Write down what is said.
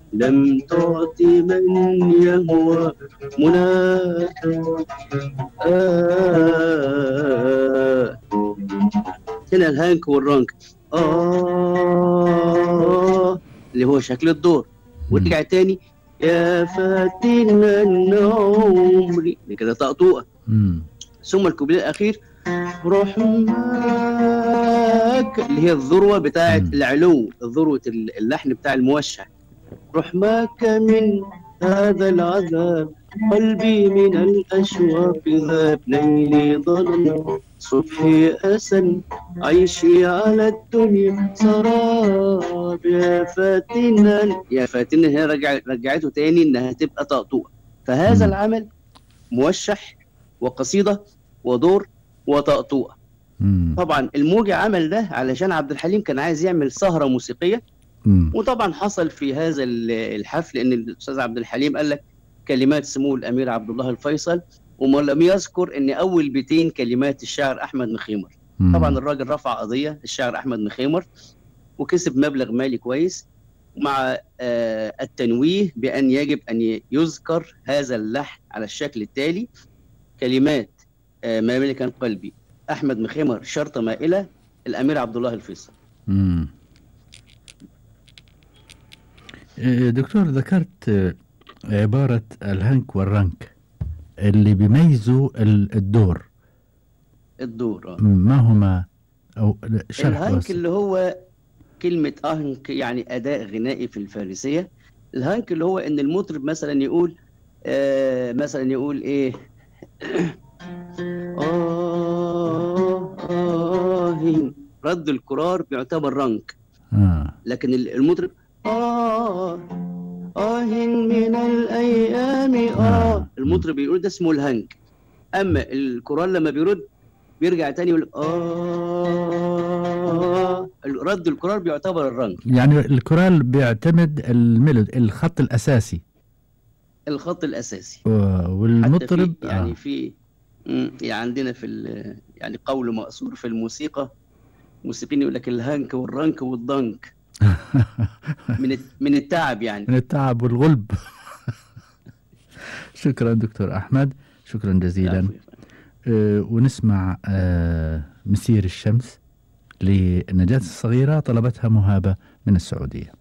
لم تعطي من يهوى مناك آه هنا الهانك والرانك آه اللي هو شكل الدور ورجع تاني يا فاتنا عمري كده طقطوقة مم. ثم الكوبليه الأخير رحماك اللي هي الذروة بتاعة مم. العلو ذروة اللحن بتاع الموشح رحماك من هذا العذاب قلبي من الأشواق ذاب ليلي ظلم صبحي أسن عيشي على الدنيا سراب يا فاتنا يا فاتنا هي رجع رجعته تاني إنها تبقى طقطوقة فهذا مم. العمل موشح وقصيدة ودور وطقطوقة مم. طبعا الموجي عمل ده علشان عبد الحليم كان عايز يعمل سهرة موسيقية مم. وطبعا حصل في هذا ال- الحفل ان الاستاذ عبد الحليم قال لك كلمات سمو الامير عبد الله الفيصل وما لم يذكر ان اول بيتين كلمات الشاعر احمد مخيمر مم. طبعا الراجل رفع قضيه الشاعر احمد مخيمر وكسب مبلغ مالي كويس مع آه، التنويه بان يجب ان يذكر هذا اللحن على الشكل التالي كلمات آه، ما ملكا قلبي احمد مخيمر شرطه مائله الامير عبد الله الفيصل مم. إيه، دكتور ذكرت آه، عبارة الهنك والرنك اللي بيميزوا ال- الدور الدور آه. ما هما أو لا، شرح الهانك بس اللي هو كلمة أهنك يعني أداء غنائي في الفارسية الهانك اللي هو إن المطرب مثلا يقول آه مثلا يقول إيه آه آه رد الكرار بيعتبر رنك آه. لكن ال- المطرب آه آه من الأيام آه آه. المطرب يقول ده اسمه الهنك أما الكرار لما بيرد بيرجع تاني يقول آه رد الكرار بيعتبر الرنك يعني الكورال بيعتمد الميلود الخط الأساسي الخط الأساسي و- حتى والمطرب في يعني آه. في مم، يعني عندنا في ال- يعني قول مأثور في الموسيقى موسيقيين يقول لك الهنك والرنك والضنك من الت- من التعب يعني من التعب والغلب شكرا دكتور أحمد شكرا جزيلا العفو يا فندم. آه، ونسمع آه، مسير الشمس لنجاة الصغيرة طلبتها مهابة من السعودية